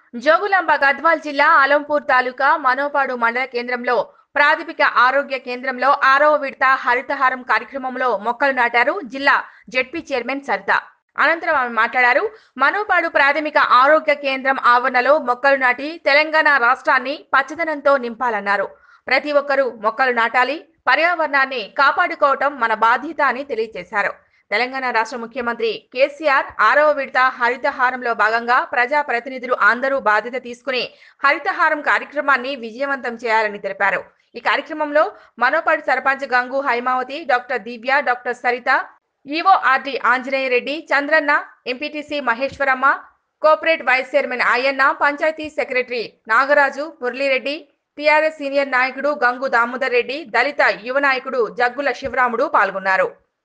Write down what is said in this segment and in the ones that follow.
జోగులాంబ గద్వాల్ జిల్లా అలంపూర్ తాలూకా మనోపాడు మండల కేంద్రంలో ప్రాథమిక ఆరోగ్య కేంద్రంలో ఆరవ విడత హరితహారం కార్యక్రమంలో మొక్కలు నాటారు జిల్లా జెడ్పీ చైర్మన్ సరిత అనంతరం ఆమె మాట్లాడారు మనోపాడు ప్రాథమిక ఆరోగ్య కేంద్రం ఆవరణలో మొక్కలు నాటి తెలంగాణ రాష్ట్రాన్ని పచ్చదనంతో నింపాలన్నారు ప్రతి ఒక్కరూ మొక్కలు నాటాలి పర్యావరణాన్ని కాపాడుకోవటం మన బాధ్యత అని తెలియజేశారు తెలంగాణ రాష్ట్ర ముఖ్యమంత్రి కేసీఆర్ ఆరవ విడత హరితహారంలో భాగంగా ప్రజా ప్రతినిధులు అందరూ బాధ్యత తీసుకుని హరితహారం కార్యక్రమాన్ని విజయవంతం చేయాలని తెలిపారు ఈ కార్యక్రమంలో Manopadu sarpanch Gangu Haimavathi doctor Divya doctor Saritha EO RD Anjaneya Reddy Chandranna MPTC Maheshwaramma cooperative vice chairman Ayyanna panchayat secretary Nagaraju Muralireddy TRS senior నాయకుడు గంగు దామోదర్ రెడ్డి దళిత యువ నాయకుడు జగ్గుల శివరాముడు పాల్గొన్నారు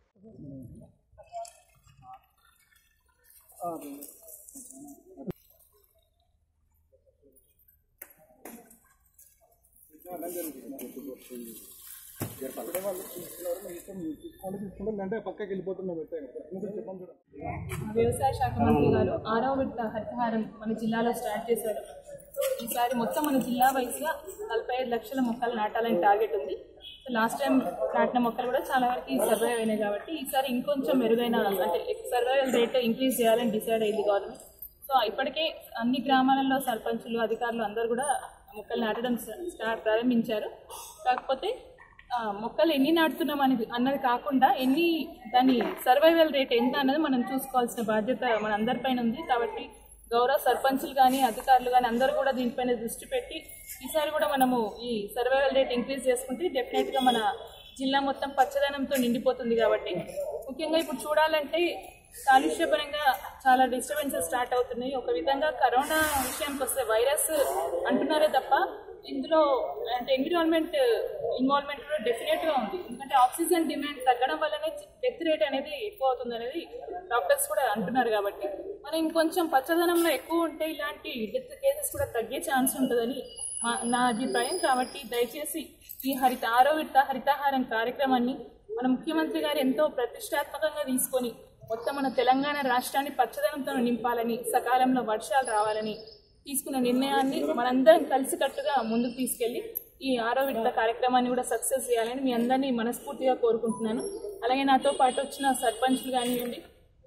అంటే పక్కకి వెళ్ళిపోతున్నాం చెప్పండి వ్యవసాయ శాఖ మంత్రి గారు ఆరవ విడత హరితహారం మన జిల్లాలో స్టార్ట్ చేశారు ఈసారి మొత్తం మన జిల్లా వైస్గా నలభై ఐదు లక్షల మొక్కలు నాటాలని టార్గెట్ ఉంది సో లాస్ట్ టైం నాటిన మొక్కలు కూడా చాలా వరకు సర్వైవ్ అయినాయి కాబట్టి ఈసారి ఇంకొంచెం మెరుగైన అంటే సర్వైవల్ రేట్ ఇంక్రీజ్ చేయాలని డిసైడ్ అయింది గవర్నమెంట్ సో ఇప్పటికే అన్ని గ్రామాలలో సర్పంచులు అధికారులు అందరూ కూడా మొక్కలు నాటడం స్టార్ట్ ప్రారంభించారు కాకపోతే ఆ, మొక్కలు ఎన్ని నాటుతున్నాం అనేది అన్నది కాకుండా ఎన్ని దాని సర్వైవల్ రేట్ ఎంత అన్నది మనం చూసుకోవాల్సిన బాధ్యత మన అందరిపైన ఉంది కాబట్టి గౌరవ సర్పంచులు కానీ అధికారులు కానీ అందరూ కూడా దీనిపైన దృష్టి పెట్టి ఈసారి కూడా మనము ఈ సర్వైవల్ రేట్ ఇంక్రీజ్ చేసుకుంటే డెఫినెట్గా మన జిల్లా మొత్తం పచ్చదనంతో నిండిపోతుంది కాబట్టి ముఖ్యంగా ఇప్పుడు చూడాలంటే కాలుష్యపరంగా చాలా డిస్టర్బెన్సెస్ స్టార్ట్ అవుతున్నాయి ఒక విధంగా కరోనా విషయానికి వస్తే వైరస్ అంటున్నారే తప్ప ఇందులో అంటే ఎన్విరాన్మెంట్ ఇన్వాల్వ్మెంట్ కూడా డెఫినెట్గా ఉంది ఎందుకంటే ఆక్సిజన్ డిమాండ్ తగ్గడం వల్లనే డెత్ రేట్ అనేది ఎక్కువ అవుతుంది అనేది డాక్టర్స్ కూడా అంటున్నారు కాబట్టి మనం ఇంకొంచెం పచ్చదనంలో ఎక్కువ ఉంటే ఇలాంటి డెత్ కేసెస్ కూడా తగ్గే ఛాన్స్ ఉంటుందని మా నా అభిప్రాయం కాబట్టి దయచేసి ఈ హరిత ఆరో విడత హరితాహారం కార్యక్రమాన్ని మన ముఖ్యమంత్రి గారు ఎంతో ప్రతిష్టాత్మకంగా తీసుకొని మొత్తం మన తెలంగాణ రాష్ట్రాన్ని పచ్చదనంతో నింపాలని సకాలంలో వర్షాలు రావాలని తీసుకున్న నిర్ణయాన్ని మనందరం కలిసికట్టుగా ముందుకు తీసుకెళ్లి ఈ ఆరో విడత కార్యక్రమాన్ని కూడా సక్సెస్ చేయాలని మీ అందరినీ మనస్ఫూర్తిగా కోరుకుంటున్నాను అలాగే నాతో పాటు వచ్చిన సర్పంచ్లు కానివ్వండి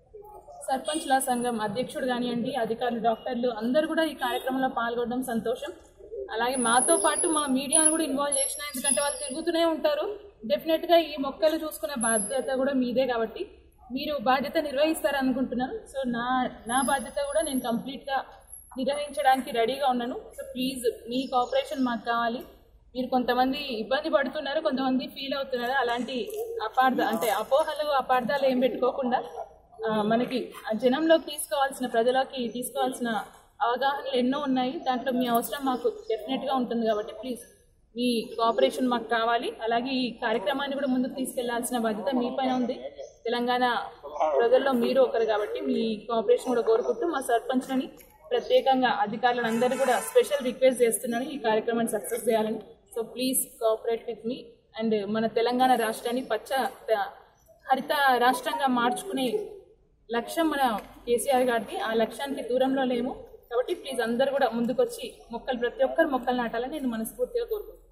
సర్పంచ్ల సంఘం అధ్యక్షుడు కానివ్వండి అధికారులు డాక్టర్లు అందరూ కూడా ఈ కార్యక్రమంలో పాల్గొనడం సంతోషం అలాగే మాతో పాటు మా మీడియాను కూడా ఇన్వాల్వ్ చేసిన ఎందుకంటే వాళ్ళు తిరుగుతూనే ఉంటారు డెఫినెట్గా ఈ మొక్కలు చూసుకునే బాధ్యత కూడా మీదే కాబట్టి మీరు బాధ్యత నిర్వహిస్తారనుకుంటున్నాను సో నా నా బాధ్యత కూడా నేను కంప్లీట్గా నిర్వహించడానికి రెడీగా ఉన్నాను సో ప్లీజ్ మీ కోఆపరేషన్ మాకు కావాలి మీరు కొంతమంది ఇబ్బంది పడుతున్నారు కొంతమంది ఫీల్ అవుతున్నారు అలాంటి అపార్థ అంటే అపోహలు అపార్థాలు ఏం పెట్టుకోకుండా ఆ, మనకి ఆ జనంలోకి తీసుకోవాల్సిన ప్రజలోకి తీసుకోవాల్సిన అవగాహనలు ఎన్నో ఉన్నాయి దాంట్లో మీ అవసరం మాకు డెఫినెట్గా ఉంటుంది కాబట్టి ప్లీజ్ మీ కోఆపరేషన్ మాకు కావాలి అలాగే ఈ కార్యక్రమాన్ని కూడా ముందుకు తీసుకెళ్లాల్సిన బాధ్యత మీ పైన ఉంది తెలంగాణ ప్రజల్లో మీరు ఒకరు కాబట్టి మీ కోఆపరేషన్ కూడా కోరుకుంటూ మా సర్పంచ్లని ప్రత్యేకంగా అధికారులను అందరూ కూడా స్పెషల్ రిక్వెస్ట్ చేస్తున్నాను ఈ కార్యక్రమాన్ని సక్సెస్ చేయాలని సో ప్లీజ్ కోఆపరేట్ విత్ మీ అండ్ మన తెలంగాణ రాష్ట్రాన్ని పచ్చ త- హరిత రాష్ట్రంగా మార్చుకునే లక్ష్యం మన కేసీఆర్ గారిది ఆ లక్ష్యానికి దూరంలో లేము కాబట్టి ప్లీజ్ అందరూ కూడా ముందుకొచ్చి మొక్కలు ప్రతి ఒక్కరు మొక్కలు నాటాలని నేను మనస్ఫూర్తిగా కోరుకుంటున్నాను